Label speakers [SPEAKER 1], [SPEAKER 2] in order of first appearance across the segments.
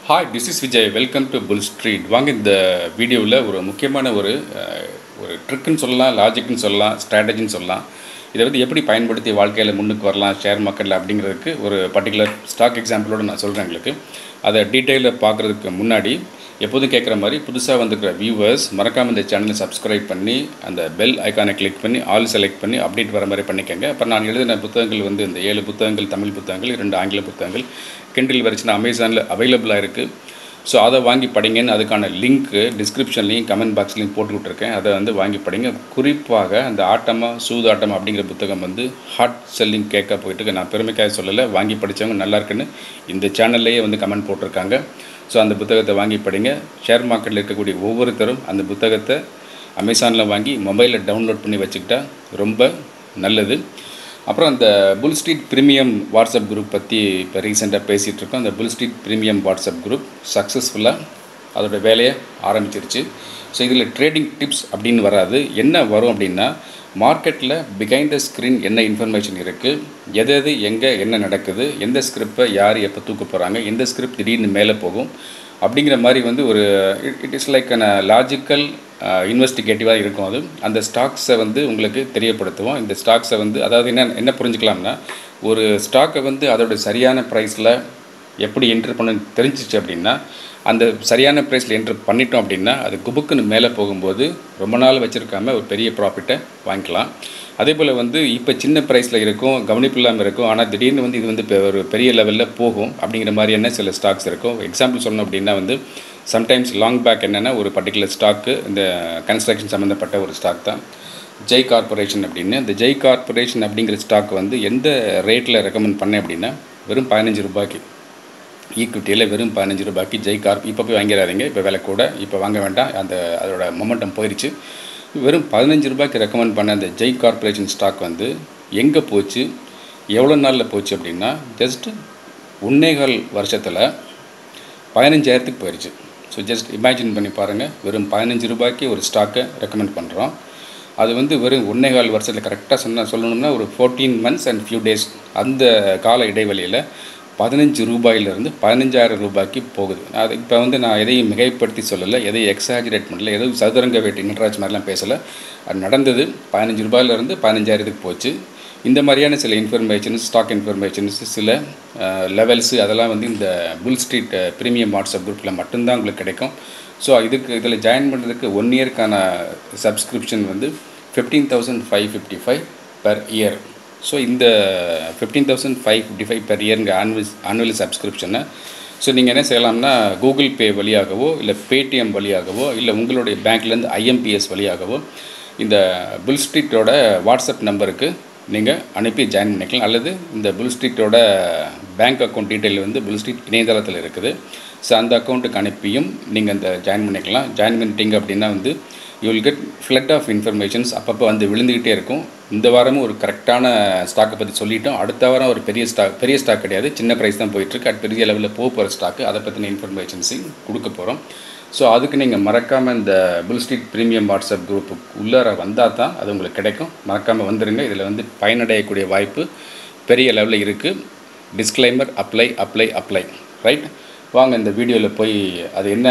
[SPEAKER 1] Hi this is Vijay welcome to Full Street வாங்க இந்த வீடியோவில் ஒரு முக்கியமான ஒரு அஹ், ஒரு ட்ரிக்குன்னு சொல்லலாம் லாஜிக்னு சொல்லலாம் ஸ்ட்ராட்டஜின்னு சொல்லலாம் இதை வந்து எப்படி பயன்படுத்தி வாழ்க்கையில் முன்னுக்கு வரலாம் ஷேர் மார்க்கெட்டில் அப்படிங்கிறதுக்கு ஒரு பர்டிகுலர் ஸ்டாக் எக்ஸாம்பிளோடு நான் சொல்கிறேன் உங்களுக்கு அதை டீட்டெயிலில் பார்க்குறதுக்கு முன்னாடி எப்போதும் கேட்குற மாதிரி புதுசாக வந்துருக்கிற வியூவர்ஸ் மறக்காமல் இந்த சேனலை சப்ஸ்கிரைப் பண்ணி அந்த பெல் ஐக்கானை கிளிக் பண்ணி ஆல் செலக்ட் பண்ணி அப்டேட் வர மாதிரி பண்ணிக்கோங்க அப்புறம் நான் எழுதின புத்தகங்கள் வந்து இந்த ஏழு புத்தகங்கள் தமிழ் புத்தகங்கள் இரண்டு ஆங்கில புத்தகங்கள் கிண்டில் வரைச்சுன்னா அமேசானில் அவைலபிளாக இருக்குது ஸோ அதை வாங்கி படிங்கன்னு அதுக்கான லிங்க்கு டிஸ்கிரிப்ஷன்லையும் கமெண்ட் பாக்ஸ்லையும் போட்டு விட்ருக்கேன் அதை வந்து வாங்கி படிங்க குறிப்பாக அந்த ஆட்டமா சூதாட்டம் அப்படிங்கிற புத்தகம் வந்து ஹாட் செல்லிங் கேட்க போயிட்டு இருக்கு. நான் பெருமைக்காக சொல்லலை வாங்கி படித்தவங்க நல்லா இருக்குன்னு இந்த சேனல்லையே வந்து கமெண்ட் போட்டிருக்காங்க ஸோ அந்த புத்தகத்தை வாங்கி படிங்க ஷேர் மார்க்கெட்டில் இருக்கக்கூடிய ஒவ்வொருத்தரும் அந்த புத்தகத்தை அமேசானில் வாங்கி மொபைலில் டவுன்லோட் பண்ணி வச்சுக்கிட்டா ரொம்ப நல்லது அப்புறம் அந்த Full Street premium WhatsApp group பற்றி இப்போ ரீசெண்டாக பேசிகிட்டு இருக்கோம் அந்த Full Street premium WhatsApp group சக்ஸஸ்ஃபுல்லாக அதோட வேலையை ஆரம்பிச்சிருச்சு ஸோ இதில் ட்ரேடிங் டிப்ஸ் அப்படின்னு வராது என்ன வரும் அப்படின்னா மார்க்கெட்டில் பிஹைண்ட் த ஸ்க்ரீன் என்ன இன்ஃபர்மேஷன் இருக்குது எது எது எங்கே என்ன நடக்குது எந்த ஸ்கிரிப்டை யார் எப்போ தூக்க போகிறாங்க எந்த ஸ்கிரிப்ட் திடீர்னு மேலே போகும் அப்படிங்கிற மாதிரி வந்து ஒரு it is like an logical இன்வெஸ்டிகேட்டிவாக இருக்கும் அது அந்த ஸ்டாக்ஸை வந்து உங்களுக்கு தெரியப்படுத்துவோம் இந்த ஸ்டாக்ஸை வந்து அதாவது என்ன என்ன புரிஞ்சுக்கலாம்னா ஒரு ஸ்டாக்கை வந்து அதோட சரியான ப்ரைஸில் எப்படி என்ட்ரு பண்ண தெரிஞ்சிச்சு அப்படின்னா அந்த சரியான ப்ரைஸில் என்ட்ரு பண்ணிட்டோம் அப்படின்னா அது குபுக்குன்னு மேலே போகும்போது ரொம்ப நாள் வச்சுருக்காம ஒரு பெரிய ப்ராஃபிட்டை வாங்கிக்கலாம் அதே போல் வந்து இப்போ சின்ன ப்ரைஸில் இருக்கும் கவனிப்பு இல்லாமல் இருக்கும் ஆனால் திடீர்னு வந்து இது வந்து இப்போ ஒரு பெரிய லெவலில் போகும் அப்படிங்கிற மாதிரியான சில ஸ்டாக்ஸ் இருக்கும் எக்ஸாம்பிள் சொல்லணும் அப்படின்னா வந்து சம்டைம்ஸ் லாங் பேக் என்னென்னா ஒரு பர்டிகுலர் ஸ்டாக்கு இந்த கன்ஸ்ட்ரக்ஷன் சம்மந்தப்பட்ட ஒரு ஸ்டாக் தான் ஜெய் கார்பரேஷன் அப்படின்னு இந்த ஜெய் கார்பரேஷன் அப்படிங்கிற ஸ்டாக் வந்து எந்த ரேட்டில் ரெக்கமெண்ட் பண்ணேன் அப்படின்னா வெறும் பதினஞ்சு ரூபாய்க்கு ஈக்விட்டியில் வெறும் பதினஞ்சு ரூபாய்க்கு ஜெய் கார்ப் இப்போ போய் வாங்கிடாதீங்க இப்போ விலை கூட இப்போ வாங்க வேண்டாம் அந்த அதோட மொமெண்டம் போயிடுச்சு வெறும் பதினஞ்சு ரூபாய்க்கு ரெக்கமெண்ட் பண்ண அந்த ஜெய் கார்பரேஷன் ஸ்டாக் வந்து எங்கே போச்சு எவ்வளோ நாளில் போச்சு அப்படின்னா ஜஸ்ட் ஒன்னேகால் வருஷத்தில் பதினஞ்சாயிரத்துக்கு போயிடுச்சு ஸோ ஜஸ்ட் இமேஜின் பண்ணி பாருங்கள் வெறும் பதினஞ்சு ரூபாய்க்கு ஒரு ஸ்டாக்கை ரெக்கமெண்ட் பண்ணுறோம் அது வந்து வெறும் ஒன்னேகால் வருஷத்தில் கரெக்டாக சொன்ன சொல்லணும்னா ஒரு fourteen months and few days அந்த கால இடைவெளியில் பதினஞ்சு ரூபாயிலிருந்து பதினஞ்சாயிரம் ரூபாய்க்கு போகுது அது இப்போ வந்து நான் எதையும் மிகைப்படுத்தி சொல்லலை எதையும் எக்ஸாஜரேட் பண்ணல எதுவும் சதுரங்க வேட்டி நட்ராஜ் மாதிரிலாம் பேசலை அது நடந்தது பதினஞ்சு ரூபாயிலிருந்து பதினஞ்சாயிரத்துக்கு போச்சு இந்த மாதிரியான சில இன்ஃபர்மேஷன்ஸ் ஸ்டாக் இன்ஃபர்மேஷன்ஸ் சில லெவல்ஸு அதெல்லாம் வந்து இந்த புல் ஸ்ட்ரீட் ப்ரீமியம் வாட்ஸ்அப் குரூப்பில் மட்டும்தான் உங்களுக்கு கிடைக்கும் ஸோ இதுக்கு இதில் ஜாயின் பண்ணுறதுக்கு ஒன் இயர்க்கான சப்ஸ்கிரிப்ஷன் வந்து fifteen thousand five fifty five per year so இந்த fifteen thousand five fifty five per இயருங்க ஆனுவல் ஆனுவல் சப்ஸ்கிரிப்ஷனை ஸோ நீங்கள் என்ன செய்யலாம்னா கூகுள் பே வழியாகவோ இல்லை பேடிஎம் வழியாகவோ இல்லை உங்களுடைய பேங்க்லேருந்து ஐஎம்பிஎஸ் வழியாகவோ இந்த புல் ஸ்ட்ரீட்டோட வாட்ஸ்அப் நம்பருக்கு நீங்கள் அனுப்பி ஜாயின் பண்ணிக்கலாம் அல்லது இந்த புல் ஸ்ட்ரீட்டோட பேங்க் அக்கௌண்ட் டீட்டெயில் வந்து புல் ஸ்ட்ரீட் இணையதளத்தில் இருக்குது ஸோ அந்த அக்கௌண்ட்டுக்கு அனுப்பியும் நீங்கள் அந்த ஜாயின் பண்ணிக்கலாம் ஜாயின் பண்ணிட்டீங்க அப்படின்னா வந்து you will get flood of informations அப்பப்போ வந்து விழுந்துக்கிட்டே இருக்கும் இந்த வாரமும் ஒரு கரெக்டான ஸ்டாக்கை பற்றி சொல்லிட்டோம் அடுத்த வாரம் ஒரு பெரிய ஸ்டாக் பெரிய ஸ்டாக் கிடையாது சின்ன ப்ரைஸ் தான் போயிட்டுருக்கு அது பெரிய லெவலில் போக போகிற ஸ்டாக்கு அதை பற்றின இன்ஃபர்மேஷன்ஸையும் கொடுக்க போகிறோம் ஸோ அதுக்கு நீங்கள் மறக்காமல் இந்த புல் ஸ்ட்ரீட் ப்ரீமியம் வாட்ஸ்அப் குரூப்புக்கு உள்ளார வந்தால் தான் அது உங்களுக்கு கிடைக்கும் மறக்காமல் வந்துடுங்க இதில் வந்து பயனடையக்கூடிய வாய்ப்பு பெரிய லெவலில் இருக்குது disclaimer apply apply apply right வாங்க இந்த வீடியோவில் போய் அது என்ன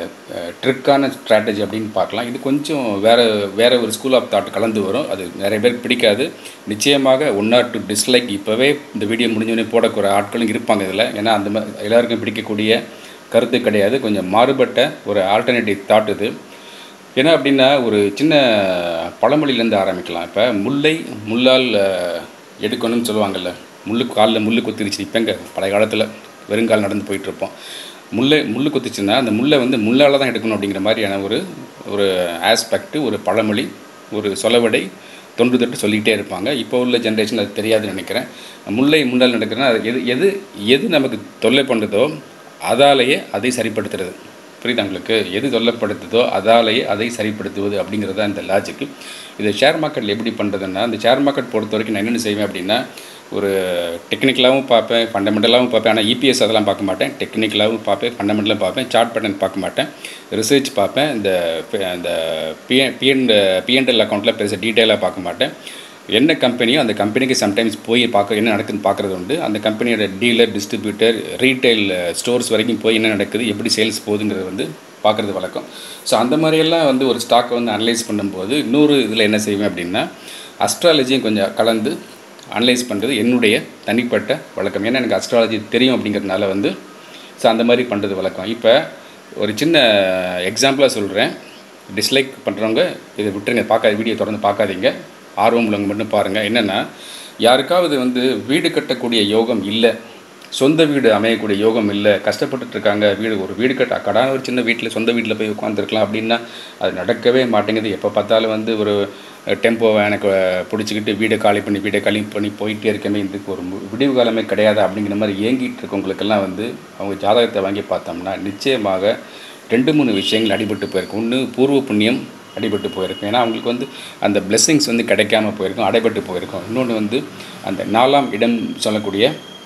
[SPEAKER 1] ட்ரிக்கான ஸ்ட்ராட்டஜி அப்படின்னு பார்க்கலாம் இது கொஞ்சம் வேறு வேறு ஒரு ஸ்கூல் ஆஃப் தாட் கலந்து வரும் அது நிறைய பேருக்கு பிடிக்காது நிச்சயமாக ஒன் ஆர் டூ டிஸ்லைக் இப்போவே இந்த வீடியோ முடிஞ்சோடனே போடக்கூடிய ஆட்களும் இருப்பாங்க இதில் ஏன்னா அந்த மாதிரி எல்லாருக்கும் பிடிக்கக்கூடிய கருத்து கிடையாது கொஞ்சம் மாறுபட்ட ஒரு ஆல்டர்னேட்டிவ் தாட் இது என்ன அப்படின்னா ஒரு சின்ன பழமொழியிலேருந்து ஆரம்பிக்கலாம் இப்போ முல்லை முள்ளால் அஹ், எடுக்கணும்னு சொல்லுவாங்கல்ல முள்ளு காலில் முள்ளு குத்திருச்சு இப்போங்க பழைய காலத்தில் வெறுங்கால் நடந்து போயிட்டுருப்போம் முல்லை முள்ளு குத்துச்சுன்னா அந்த முல்லை வந்து முள்ளால் தான் எடுக்கணும் அப்படிங்கிற மாதிரியான ஒரு ஒரு ஆஸ்பெக்ட் ஒரு பழமொழி ஒரு சொலவடை தொன்று தொட்டு சொல்லிக்கிட்டே இருப்பாங்க இப்போ உள்ள ஜென்ரேஷன் அது தெரியாதுன்னு நினைக்கிறேன் முல்லை முன்னாள் நடக்கிறதுனா அது எது எது எது நமக்கு தொல்லை பண்ணுறதோ அதாலேயே அதை சரிப்படுத்துறது புரியுதா உங்களுக்கு எது சொல்லப்படுத்துதோ அதாலேயே அதை சரிப்படுத்துவது அப்படிங்கிறது தான் இந்த லாஜிக்கு இதை ஷேர் மார்க்கெட்டில் எப்படி பண்ணுறதுன்னா இந்த ஷேர் மார்க்கெட் பொறுத்த வரைக்கும் நான் என்னென்ன செய்வேன் அப்படின்னா ஒரு டெக்னிக்கலாகவும் பார்ப்பேன் ஃபண்டமெண்டலாகவும் பார்ப்பேன் ஆனால் இபிஎஸ் அதெல்லாம் பார்க்க மாட்டேன் டெக்னிக்கலாகவும் பார்ப்பேன் ஃபண்டமெண்டலாகவும் பார்ப்பேன் சார்ட் பேட்டர்ன் பார்க்க மாட்டேன் ரிசர்ச் பார்ப்பேன் இந்த இந்த பிஎன் பிஎன் பிஎன்எல் அக்கௌண்ட்டில் பெருசாக டீட்டெயிலாக பார்க்க மாட்டேன் என்ன கம்பெனியோ அந்த கம்பெனிக்கு சம்டைம்ஸ் போய் பார்க்க என்ன நடக்குதுன்னு பார்க்குறது உண்டு அந்த கம்பெனியோட டீலர் டிஸ்ட்ரிபியூட்டர் ரீட்டைல் ஸ்டோர்ஸ் வரைக்கும் போய் என்ன நடக்குது எப்படி சேல்ஸ் போகுதுங்கிறது வந்து பார்க்குறது வழக்கம் ஸோ அந்த மாதிரியெல்லாம் வந்து ஒரு ஸ்டாக்கை வந்து அனலைஸ் பண்ணும்போது இன்னொரு இதில் என்ன செய்வேன் அப்படின்னா அஸ்ட்ராலஜியும் கொஞ்சம் கலந்து அனலைஸ் பண்ணுறது என்னுடைய தனிப்பட்ட வழக்கம் ஏன்னா எனக்கு அஸ்ட்ராலஜி தெரியும் அப்படிங்கிறதுனால வந்து ஸோ அந்த மாதிரி பண்ணுறது வழக்கம் இப்போ ஒரு சின்ன எக்ஸாம்பிளாக சொல்கிறேன் டிஸ்லைக் பண்ணுறவங்க இதை விட்டுருங்க பார்க்காத வீடியோ தொடர்ந்து பார்க்காதீங்க ஆர்வம் உள்ளவங்க மட்டும் பாருங்கள் என்னென்னா யாருக்காவது வந்து வீடு கட்டக்கூடிய யோகம் இல்லை சொந்த வீடு அமையக்கூடிய யோகம் இல்லை கஷ்டப்பட்டுட்டு இருக்காங்க வீடு ஒரு வீடு கட்ட கடான ஒரு சின்ன வீட்டில் சொந்த வீட்டில் போய் உட்காந்துருக்கலாம் அப்படின்னா அது நடக்கவே மாட்டேங்குது எப்போ பார்த்தாலும் வந்து ஒரு டெம்போ எனக்கு பிடிச்சிக்கிட்டு வீடை காலி பண்ணி வீடை காலி பண்ணி போயிட்டே இருக்கமே இதுக்கு ஒரு மு- விடிவு காலமே கிடையாது அப்படிங்கிற மாதிரி ஏங்கிட்டு இருக்கவங்களுக்கெல்லாம் வந்து அவங்க ஜாதகத்தை வாங்கி பார்த்தோம்னா நிச்சயமாக ரெண்டு மூணு விஷயங்கள் அடிபட்டு போயிருக்கும் ஒன்று பூர்வ புண்ணியம் அடிபட்டு போயிருக்கும் ஏன்னா அவங்களுக்கு வந்து அந்த பிளெஸ்ஸிங்ஸ் வந்து கிடைக்காம போயிருக்கும் அடைபட்டு போயிருக்கும் இன்னொன்று வந்து அந்த நாலாம் இடம் சொல்லக்கூடிய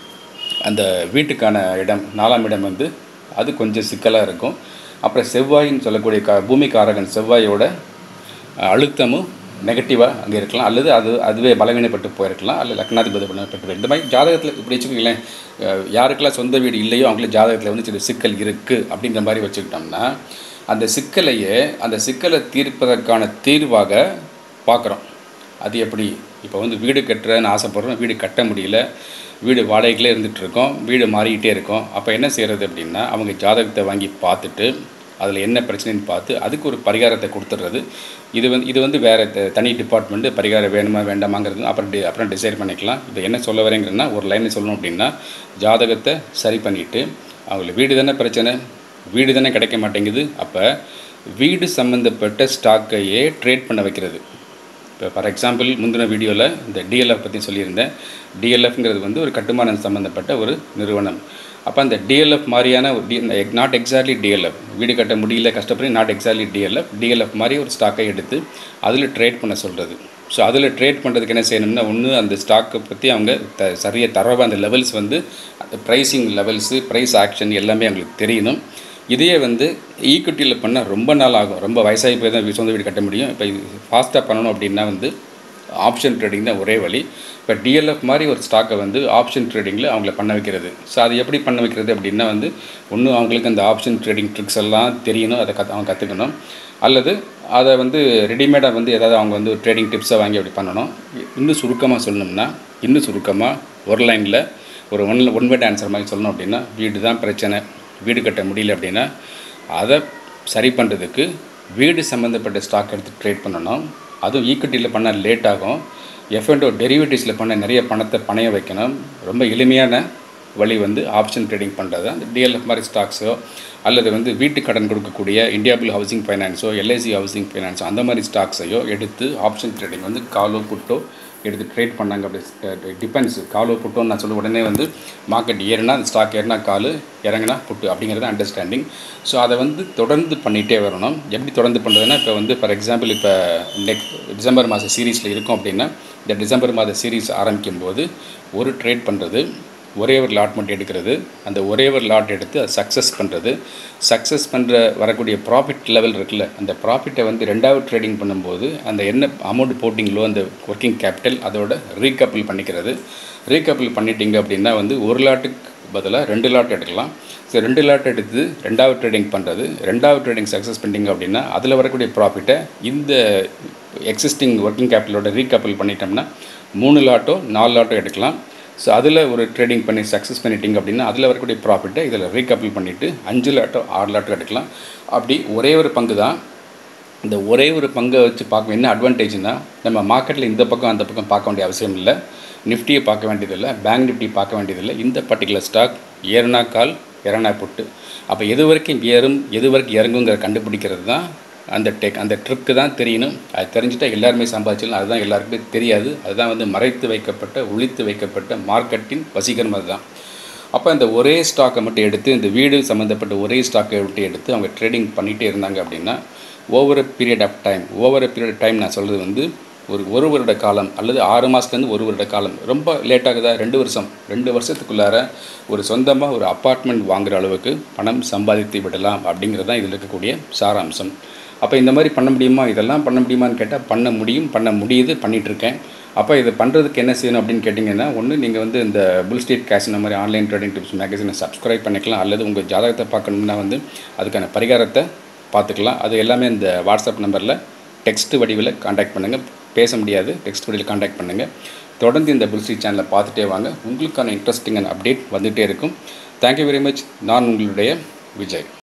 [SPEAKER 1] அந்த வீட்டுக்கான இடம் நாலாம் இடம் வந்து அது கொஞ்சம் சிக்கலாக இருக்கும் அப்புறம் செவ்வாயின்னு சொல்லக்கூடிய கா பூமிக்காரகன் செவ்வாயோட அஹ், அழுத்தமும் நெகட்டிவாக அங்கே இருக்கலாம் அல்லது அது அதுவே பலவீனப்பட்டு போயிருக்கலாம் அல்லது லக்னாதிபதி பலவீனப்பட்டு போய் இந்த மாதிரி ஜாதகத்தில் இப்படி வச்சுக்கோங்களேன் அஹ், யாருக்கெல்லாம் சொந்த வீடு இல்லையோ அவங்களுக்கு ஜாதகத்தில் வந்து சில சிக்கல் இருக்குது அப்படிங்கிற மாதிரி வச்சுக்கிட்டோம்னா அந்த சிக்கலையே அந்த சிக்கலை தீர்ப்பதற்கான தீர்வாக பார்க்குறோம் அது எப்படி இப்போ வந்து வீடு கட்டுறேன்னு ஆசைப்படுறோம் வீடு கட்ட முடியல வீடு வாடகைகளே இருந்துகிட்டு இருக்கோம் வீடு மாறிக்கிட்டே இருக்கோம் அப்போ என்ன செய்கிறது அப்படின்னா அவங்க ஜாதகத்தை வாங்கி பார்த்துட்டு அதில் என்ன பிரச்சனைன்னு பார்த்து அதுக்கு ஒரு பரிகாரத்தை கொடுத்துட்றது இது வந்து இது வந்து வேறு தனி டிபார்ட்மெண்ட்டு பரிகாரம் வேணுமா வேண்டாமாங்கிறது அப்புறம் டி அப்புறம் டிசைட் பண்ணிக்கலாம் இப்போ என்ன சொல்ல வரேங்கிறேன்னா ஒரு லைனில் சொல்லணும் அப்படின்னா ஜாதகத்தை சரி பண்ணிவிட்டு அவங்களுக்கு வீடு தானே பிரச்சனை வீடு தானே கிடைக்க மாட்டேங்குது அப்போ வீடு சம்மந்தப்பட்ட ஸ்டாக்கையே ட்ரேட் பண்ண வைக்கிறது இப்போ ஃபார் எக்ஸாம்பிள் முந்தின வீடியோவில் இந்த டிஎல்எஃப் பற்றி சொல்லியிருந்தேன் டிஎல்எஃப்ங்கிறது வந்து ஒரு கட்டுமானம் சம்மந்தப்பட்ட ஒரு நிறுவனம் அப்போ அந்த டிஎல்எஃப் மாதிரியான ஒரு டி நாட் எக்ஸாக்ட்லி டிஎல்எஃப் வீடு கட்ட முடியல கஷ்டப்பட்டு நாட் எக்ஸாக்ட்லி டிஎல்எஃப் டிஎல்எஃப் மாதிரி ஒரு ஸ்டாக்கை எடுத்து அதில் ட்ரேட் பண்ண சொல்கிறது ஸோ அதில் ட்ரேட் பண்ணுறதுக்கு என்ன செய்யணும்னா ஒன்று அந்த ஸ்டாக்கை பற்றி அவங்க த சரியாக தரவாக அந்த லெவல்ஸ் வந்து அந்த ப்ரைஸிங் லெவல்ஸு ப்ரைஸ் ஆக்ஷன் எல்லாமே அவங்களுக்கு தெரியணும் இதையே வந்து ஈக்விட்டியில் பண்ணால் ரொம்ப நாள் ஆகும் ரொம்ப வயசாகி போய் தான் சொந்த வீடு கட்ட முடியும் இப்போ இது ஃபாஸ்ட்டாக பண்ணணும் அப்படின்னா வந்து ஆப்ஷன் ட்ரேடிங் தான் ஒரே வழி இப்போ டிஎல்எஃப் மாதிரி ஒரு ஸ்டாக்கை வந்து ஆப்ஷன் ட்ரேடிங்கில் அவங்கள பண்ண வைக்கிறது ஸோ அது எப்படி பண்ண வைக்கிறது அப்படின்னா வந்து ஒன்று அவங்களுக்கு அந்த ஆப்ஷன் ட்ரேடிங் ட்ரிக்ஸ் எல்லாம் தெரியணும் அதை கற்று அவங்க கற்றுக்கணும் அல்லது அதை வந்து ரெடிமேடாக வந்து ஏதாவது அவங்க வந்து ட்ரேடிங் டிப்ஸை வாங்கி அப்படி பண்ணணும் இன்னும் சுருக்கமாக சொல்லணும்னா இன்னும் சுருக்கமாக ஒரு லைனில் ஒரு ஒன் ஒன் வேர்ட் ஆன்சர் மாதிரி சொல்லணும் அப்படின்னா வீடு தான் பிரச்சனை வீடு கட்ட முடியல அப்படின்னா அதை சரி பண்ணுறதுக்கு வீடு சம்மந்தப்பட்ட ஸ்டாக் எடுத்து ட்ரேட் பண்ணணும் அதுவும் ஈக்விட்டியில் பண்ணால் லேட் ஆகும் எஃப்என்டோ டெரிவேட்டிவ்ஸில் பண்ண நிறைய பணத்தை பணைய வைக்கணும் ரொம்ப எளிமையான வழி வந்து ஆப்ஷன் ட்ரேடிங் பண்ணுறது அந்த டிஎல்எஃப் மாதிரி ஸ்டாக்ஸோ அல்லது வந்து வீட்டு கடன் கொடுக்கக்கூடிய இந்தியாபிள் ஹவுசிங் ஃபைனான்ஸோ எல்ஐசி ஹவுசிங் ஃபைனான்ஸோ அந்த மாதிரி ஸ்டாக்ஸையோ எடுத்து ஆப்ஷன் ட்ரேடிங் வந்து காலோ புட்டோ எடுத்து ட்ரேட் பண்ணாங்க அப்படி டிபெண்ட்ஸ் காலோ புட்டோன்னு நான் சொல்ல உடனே வந்து மார்க்கெட் ஏறினா அந்த ஸ்டாக் ஏறினா காலு இறங்கினா புட்டு அப்படிங்கிறது அண்டர்ஸ்டாண்டிங் ஸோ அதை வந்து தொடர்ந்து பண்ணிகிட்டே வரணும் எப்படி தொடர்ந்து பண்ணுறதுன்னா இப்போ வந்து ஃபார் எக்ஸாம்பிள் இப்போ நெக்ஸ்ட் டிசம்பர் மாத சீரீஸில் இருக்கும் அப்படின்னா இந்த டிசம்பர் மாத சீரீஸ் ஆரம்பிக்கும் போது ஒரு ட்ரேட் பண்ணுறது ஒரே ஒரு லாட் மட்டும் எடுக்கிறது அந்த ஒரே ஒரு லாட் எடுத்து அதை சக்ஸஸ் பண்ணுறது சக்ஸஸ் பண்ணுற வரக்கூடிய ப்ராஃபிட் லெவல் இருக்குல்ல அந்த ப்ராஃபிட்டை வந்து ரெண்டாவது ட்ரேடிங் பண்ணும்போது அந்த என்ன அமௌண்ட் போட்டிங்களோ அந்த ஒர்க்கிங் கேபிட்டல் அதோட ரீகப்பிள் பண்ணிக்கிறது ரீகப்பிள் பண்ணிட்டீங்க அப்படின்னா வந்து ஒரு லாட்டுக்கு பதிலாக ரெண்டு லாட் எடுக்கலாம் ஸோ ரெண்டு லாட் எடுத்து ரெண்டாவது ட்ரேடிங் பண்ணுறது ரெண்டாவது ட்ரேடிங் சக்ஸஸ் பண்ணிட்டீங்க அப்படின்னா அதில் வரக்கூடிய ப்ராஃபிட்டை இந்த எக்ஸிஸ்டிங் ஒர்க்கிங் கேபிட்டலோட ரீகப்பிள் பண்ணிட்டோம்னா மூணு லாட்டோ நாலு லாட்டோ எடுக்கலாம் ஸோ அதில் ஒரு ட்ரேடிங் பண்ணி சக்ஸஸ் பண்ணிட்டீங்க அப்படின்னா அதில் வரக்கூடிய ப்ராஃபிட்டை இதில் ரீகப்பிள் பண்ணிவிட்டு அஞ்சு லாட்டோ ஆறு லாட்டோ எடுக்கலாம் அப்படி ஒரே ஒரு பங்கு தான் இந்த ஒரே ஒரு பங்கை வச்சு பார்க்க என்ன அட்வான்டேஜ்னா நம்ம மார்க்கெட்டில் இந்த பக்கம் அந்த பக்கம் பார்க்க வேண்டிய அவசியம் இல்லை நிஃப்டியை பார்க்க வேண்டியதில்லை பேங்க் நிஃப்டி பார்க்க வேண்டியதில்லை இந்த பர்டிகுலர் ஸ்டாக் ஏறுனா கால் இறனா புட்டு அப்போ எது வரைக்கும் ஏறும் எது வரைக்கும் இறங்குங்கிற கண்டுபிடிக்கிறது தான் அந்த டெக் அந்த ட்ரிக்கு தான் தெரியணும் அது தெரிஞ்சுட்டா எல்லாருமே சம்பாதிச்சிடலாம் அதுதான் எல்லாருக்குமே தெரியாது அதுதான் வந்து மறைத்து வைக்கப்பட்ட ஒழித்து வைக்கப்பட்ட மார்க்கெட்டின் வசீகரம் அதுதான் அப்போ இந்த ஒரே ஸ்டாக்கை மட்டும் எடுத்து இந்த வீடு சம்மந்தப்பட்ட ஒரே ஸ்டாக்கை விட்டு எடுத்து அவங்க ட்ரேடிங் பண்ணிகிட்டே இருந்தாங்க அப்படின்னா over period of time over period time நான் சொல்கிறது வந்து ஒரு ஒரு வருட காலம் அல்லது ஆறு மாதத்துலேருந்து ஒரு வருட காலம் ரொம்ப லேட் ஆகுதா ரெண்டு வருஷம் ரெண்டு வருஷத்துக்குள்ளார ஒரு சொந்தமாக ஒரு அப்பார்ட்மெண்ட் வாங்குகிற அளவுக்கு பணம் சம்பாதித்து விடலாம் அப்படிங்கிறது தான் இதில் இருக்கக்கூடிய சாராம்சம் அப்போ இந்த மாதிரி பண்ண முடியுமா இதெல்லாம் பண்ண முடியுமான்னு கேட்டால் பண்ண முடியும் பண்ண முடியுது பண்ணிகிட்ருக்கேன் அப்போ இது பண்ணுறதுக்கு என்ன செய்யணும் அப்படின்னு கேட்டிங்கன்னா ஒன்று நீங்கள் வந்து இந்த புல் ஸ்ட்ரீட் கேஷ் இந்த மாதிரி ஆன்லைன் ட்ரேடிங் டிப்ஸ் மேகசினை சப்ஸ்கிரைப் பண்ணிக்கலாம் அல்லது உங்கள் ஜாதகத்தை பார்க்கணும்னா வந்து அதுக்கான பரிகாரத்தை பார்த்துக்கலாம் அது எல்லாமே இந்த வாட்ஸ்அப் நம்பரில் டெக்ஸ்ட் வடிவில் காண்டாக்ட் பண்ணுங்கள் பேச முடியாது டெக்ஸ்ட் வடிவில் காண்டாக்ட் பண்ணுங்கள் தொடர்ந்து இந்த புல் ஸ்ட்ரீட் சேனலை பார்த்துட்டே வாங்க உங்களுக்கான இன்ட்ரெஸ்டிங்கான அப்டேட் வந்துகிட்டே இருக்கும் தேங்க்யூ வெரி மச் நான் உங்களுடைய விஜய்